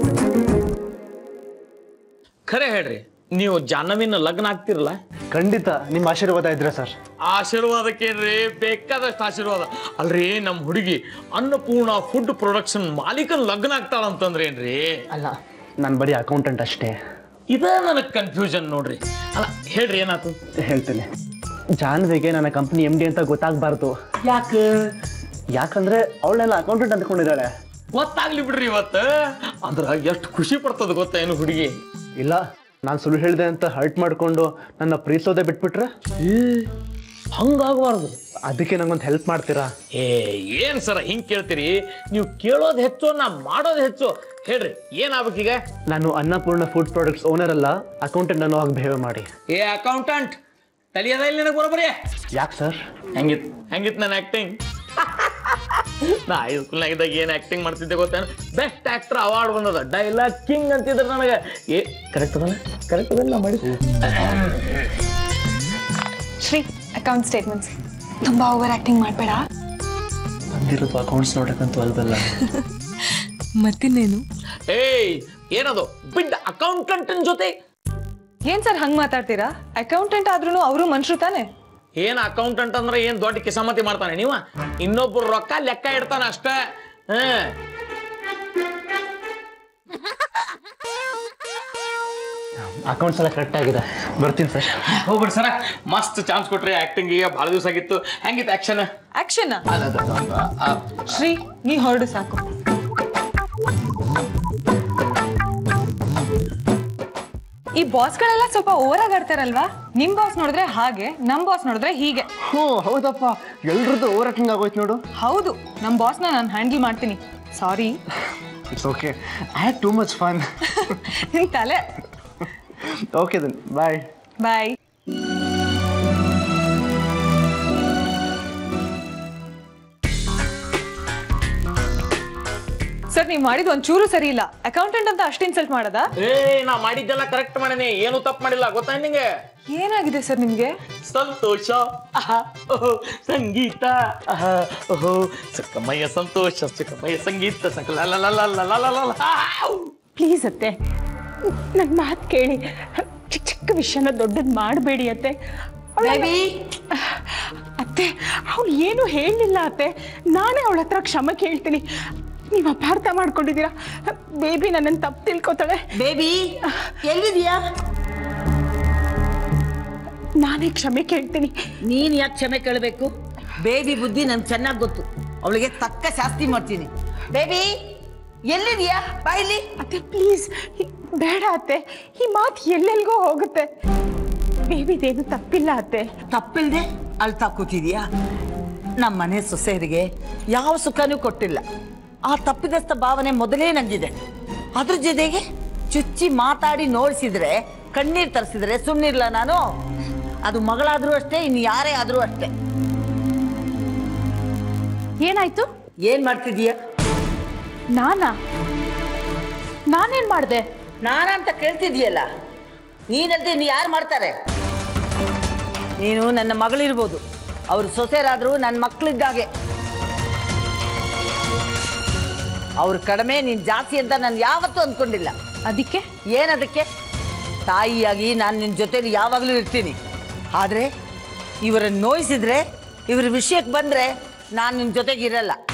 ಖರೆ ಹೇಳ್ರಿ ನೀವು ಜಾಹ್ನವಿನ ಲಗ್ನ ಆಗ್ತಿರಲ್ಲ ಖಂಡಿತ ನಿಮ್ಮ ಆಶೀರ್ವಾದ ಇದ್ರೆ ಸರ್ ಆಶೀರ್ವಾದಕ್ಕೇನ್ರಿ ಬೇಕಾದಷ್ಟು ಆಶೀರ್ವಾದ ಅಲ್ರಿ ನಮ್ಮ ಹುಡುಗಿ ಅನ್ನಪೂರ್ಣ ಫುಡ್ ಪ್ರೊಡಕ್ಷನ್ ಮಾಲೀಕನ್ ಲಗ್ನ ಆಗ್ತಾಳಂತಂದ್ರೆ ಏನ್ರಿ ಅಲ್ಲ ನಾನು ಬರೀ ಅಕೌಂಟೆಂಟ್ ಅಷ್ಟೇ ಇದ ನನಗೆ ಕನ್ಫ್ಯೂಷನ್ ನೋಡ್ರಿ ಅಲ್ಲ ಹೇಳ್ರಿ ಏನಾಯ್ತು ಹೇಳ್ತೀನಿ ಜಾನ್ವಿಗೆ ನನ್ನ ಕಂಪ್ನಿ ಎಮ್ ಡಿ ಅಂತ ಗೊತ್ತಾಗಬಾರ್ದು ಯಾಕೆ ಯಾಕಂದ್ರೆ ಅವಳೆಲ್ಲ ಅಕೌಂಟೆಂಟ್ ಅಂದ್ಕೊಂಡಿದ್ದಾಳೆ ಗೊತ್ತಾಗ್ಲಿ ಬಿಡ್ರಿ ಇವತ್ತು ಅಂದ್ರ ಎಷ್ಟು ಖುಷಿ ಪಡ್ತದ ಗೊತ್ತಾ ಏನು ಹುಡುಗಿ ಇಲ್ಲ ನಾನು ಸುಳ್ಳು ಹೇಳಿದೆ ಅಂತ ಹರ್ಟ್ ಮಾಡ್ಕೊಂಡು ನನ್ನ ಪ್ರೀತಿಸೋದೇ ಬಿಟ್ಬಿಟ್ರೆ ಹಂಗಾಗಬಾರ್ದು ಅದಕ್ಕೆ ನಂಗೊಂದು ಹೆಲ್ಪ್ ಮಾಡ್ತೀರಾ ಏ ಏನ್ ಸರ ಹಿಂಗ್ ಕೇಳ್ತೀರಿ ನೀವು ಕೇಳೋದ್ ಹೆಚ್ಚು ನಾ ಮಾಡೋದ್ ಹೆಚ್ಚು ಹೇಳ್ರಿ ಏನಾಗ್ಬೇಕೀಗ ನಾನು ಅನ್ನಪೂರ್ಣ ಫುಡ್ ಪ್ರಾಡಕ್ಟ್ಸ್ ಓನರ್ ಅಲ್ಲ ಅಕೌಂಟೆಂಟ್ ಅನ್ನೋ ಹಾಗೆ ಬಿಹೇವ್ ಮಾಡಿ ಏ ಅಕೌಂಟೆಂಟ್ ತಲಿಯದ ಇಲ್ಲಿ ನನಗೆ ಬರೋಬರಿ ಯಾಕೆ ಸರ್ ಹೆಂಗಿತ್ ಹೆಂಗಿತ್ ನನ್ನ ಆಕ್ಟಿಂಗ್ ನಾ ಹೈಸ್ಕೂಲ್ನಾಗಿದ್ದಾಗ ಏನ್ ಆಕ್ಟಿಂಗ್ ಮಾಡ್ತಿದ್ದೆ ಗೊತ್ತೇನು ಬೆಸ್ಟ್ ಆಕ್ಟರ್ ಅವಾರ್ಡ್ ಬಂದದ ಡೈಲಾಗ್ ಕಿಂಗ್ ಅಂತಿದ್ರೆ ನನಗೆ ಏ ಕರೆಕ್ಟ್ ಅದಲ್ಲ ಕರೆಕ್ಟ್ ಅದಲ್ಲ ಮಾಡಿ ಶ್ರೀ ಅಕೌಂಟ್ ಸ್ಟೇಟ್ಮೆಂಟ್ಸ್ ತುಂಬಾ ಓವರ್ ಆಕ್ಟಿಂಗ್ ಮಾಡಬೇಡ ಬಂದಿರೋದು ಅಕೌಂಟ್ಸ್ ನೋಡಕ್ಕಂತೂ ಅಲ್ವಲ್ಲ ಮತ್ತಿನ್ನೇನು ಏಯ್ ಏನದು ಬಿಡ್ ಅಕೌಂಟೆಂಟ್ ಜೊತೆ ಏನ್ ಸರ್ ಹಂಗ್ ಮಾತಾಡ್ತೀರಾ ಅಕೌಂಟೆಂಟ್ ಆದ್ರೂ ಅವರು ಮನುಷ್ಯರು ತಾನೆ ಏನ್ ಅಕೌಂಟೆಂಟ್ ಅಂದ್ರೆ ಏನ್ ದೊಡ್ಡ ಕಿಸಾಮತಿ ಮಾಡ್ತಾನೆ ನೀವ ಇನ್ನೊಬ್ರು ರೊಕ್ಕ ಲೆಕ್ಕ ಇಡ್ತಾನ ಅಷ್ಟೇ ಹ್ಮ್ ಅಕೌಂಟ್ಸ್ ಎಲ್ಲ ಕರೆಕ್ಟ್ ಆಗಿದೆ ಬರ್ತೀನಿ ಸರ್ ಹೋಗ್ಬಿಡಿ ಸರ ಮಸ್ತ್ ಚಾನ್ಸ್ ಕೊಟ್ರಿ ಆಕ್ಟಿಂಗ್ ಈಗ ಬಹಳ ದಿವಸ ಆಗಿತ್ತು ಹೆಂಗಿತ್ತು ಆಕ್ಷನ್ ಆಕ್ಷನ್ ಶ್ರೀ ನೀ ಹೊರಡು ಸಾಕು ಈ ಬಾಸ್ಗಳೆಲ್ಲ ಸ್ವಲ್ಪ ಓವರ್ ಆಗಿ ಆಡ್ತಾರಲ್ವಾ ನಿಮ್ ಬಾಸ್ ನೋಡಿದ್ರೆ ಹಾಗೆ ನಮ್ ಬಾಸ್ ನೋಡಿದ್ರೆ ಹೀಗೆ ಹ್ಞೂ ಹೌದಪ್ಪ ಎಲ್ರದ್ದು ಓವರ್ ಆಕ್ಟಿಂಗ್ ಆಗೋಯ್ತು ನೋಡು ಹೌದು ನಮ್ ಬಾಸ್ನ ನಾನು ಹ್ಯಾಂಡಲ್ ಮಾಡ್ತೀನಿ sorry it's okay I had too much fun ನಿನ್ ತಲೆ okay then bye bye sir ನೀವು ಮಾಡಿದ ಒಂಚೂರು ಸರಿ ಇಲ್ಲ ಅಕೌಂಟೆಂಟ್ ಅಂತ ಅಷ್ಟು ಇನ್ಸಲ್ಟ್ ಮಾಡದ ಏ ನಾ ಮಾಡಿದ್ದೆಲ್ಲ ಕರೆಕ್ಟ್ ಮಾಡೀನಿ ಏನು ತಪ್ಪು ಮಾಡಿಲ್ಲ ಗೊತ್ತಾ ನಿಂಗೆ ಏನಾಗಿದೆ ಸರ್ ನಿಮ್ಗೆ ಸಂತೋಷ ಆಹಾ, ಓಹೋ, ಸಂಗೀತ ಆಹಾ, ಓಹೋ ಸುಖಮಯ ಸಂತೋಷ ಸುಖಮಯ ಸಂಗೀತ ಸಕಲ ಪ್ಲೀಸ್ ಅತ್ತೆ ನನ್ನ ಮಾತು ಕೇಳಿ ಚಿಕ್ಕ ಚಿಕ್ಕ ವಿಷಯನ ದೊಡ್ಡದು ಮಾಡಬೇಡಿ ಅತ್ತೆ Baby? ಅತ್ತೆ ಅವಳು ಏನು ಹೇಳಲಿಲ್ಲ ಅತ್ತೆ ನಾನೇ ಅವಳ ಹತ್ರ ಕ್ಷಮೆ ಕೇಳ್ತೀನಿ ನೀವು ಅಪಾರ್ಥ ಮಾಡ್ಕೊಂಡಿದ್ದೀರಾ ಬೇಬಿ ನನ್ನನ್ನು ತಪ್ಪು ತಿಳ್ಕೊತಾಳೆ ಬೇಬಿ ಎಲ್ಲಿದೀಯಾ ನಾನೇ ಕ್ಷಮೆ ಕೇಳ್ತೀನಿ ನೀನ್ ಯಾಕೆ ಕ್ಷಮೆ ಕೇಳಬೇಕು ಬೇಬಿ ಬುದ್ಧಿ ನನ್ಗೆ ಚೆನ್ನಾಗಿ ಗೊತ್ತು ಅವಳಿಗೆ ತಕ್ಕ ಶಾಸ್ತಿ ಮಾಡ್ತೀನಿ ಬೇಬಿ ಎಲ್ಲಿದೀಯಾ ಬಾಯಿಲಿ ಅತ್ತೆ ಪ್ಲೀಸ್ ಬೇಡ ಅತ್ತೆ ಈ ಮಾತು ಎಲ್ಲೆಲ್ಗೋ ಹೋಗುತ್ತೆ ಬೇಬಿದೇನು ತಪ್ಪಿಲ್ಲ ಅತ್ತೆ ತಪ್ಪಿಲ್ದೆ ಅಳ್ತಾ ಕೂತಿದ್ಯಾ ನಮ್ಮ ಮನೆ ಸೊಸೆಯರಿಗೆ ಯಾವ ಸುಖನೂ ಕೊಟ್ಟಿಲ್ಲ ಆ ತಪ್ಪಿದಸ್ತ ಭಾವನೆ ಮೊದಲೇ ನಂಗಿದೆ ಅದ್ರ ಜೊತೆಗೆ ಚುಚ್ಚಿ ಮಾತಾಡಿ ನೋಡಿಸಿದ್ರೆ ಕಣ್ಣೀರ್ ತರಿಸಿದ್ರೆ ಸುಮ್ಮನಿರ್ಲ ನಾನು ಅದು ಮಗಳಾದ್ರೂ ಅಷ್ಟೇ ಇನ್ನು ಯಾರೇ ಆದ್ರೂ ಅಷ್ಟೇ ಏನಾಯ್ತು ಏನ್ ಮಾಡ್ತಿದೀಯ ನಾನಾ ನಾನೇನ್ ಮಾಡ್ದೆ ನಾನಂತ ಕೇಳ್ತಿದ್ಯಲ್ಲ ನೀನಂತೆ ಇನ್ನು ಯಾರು ಮಾಡ್ತಾರೆ ನೀನು ನನ್ನ ಮಗಳಿರ್ಬೋದು ಅವ್ರು ಸೊಸೆರಾದ್ರೂ ನನ್ನ ಮಕ್ಕಳಿದ್ದಾಗೆ ಅವ್ರ ಕಡಿಮೆ ನೀನ್ ಜಾಸ್ತಿ ಅಂತ ನಾನು ಯಾವತ್ತೂ ಅಂದ್ಕೊಂಡಿಲ್ಲ ಅದಕ್ಕೆ ಏನದಕ್ಕೆ ತಾಯಿಯಾಗಿ ನಾನು ನಿನ್ನ ಜೊತೆಲಿ ಯಾವಾಗಲೂ ಇರ್ತೀನಿ ಆದರೆ ಇವರನ್ನು ನೋಯಿಸಿದ್ರೆ ಇವ್ರ ವಿಷಯಕ್ಕೆ ಬಂದರೆ ನಾನು ನಿನ್ನ ಜೊತೆಗಿರಲ್ಲ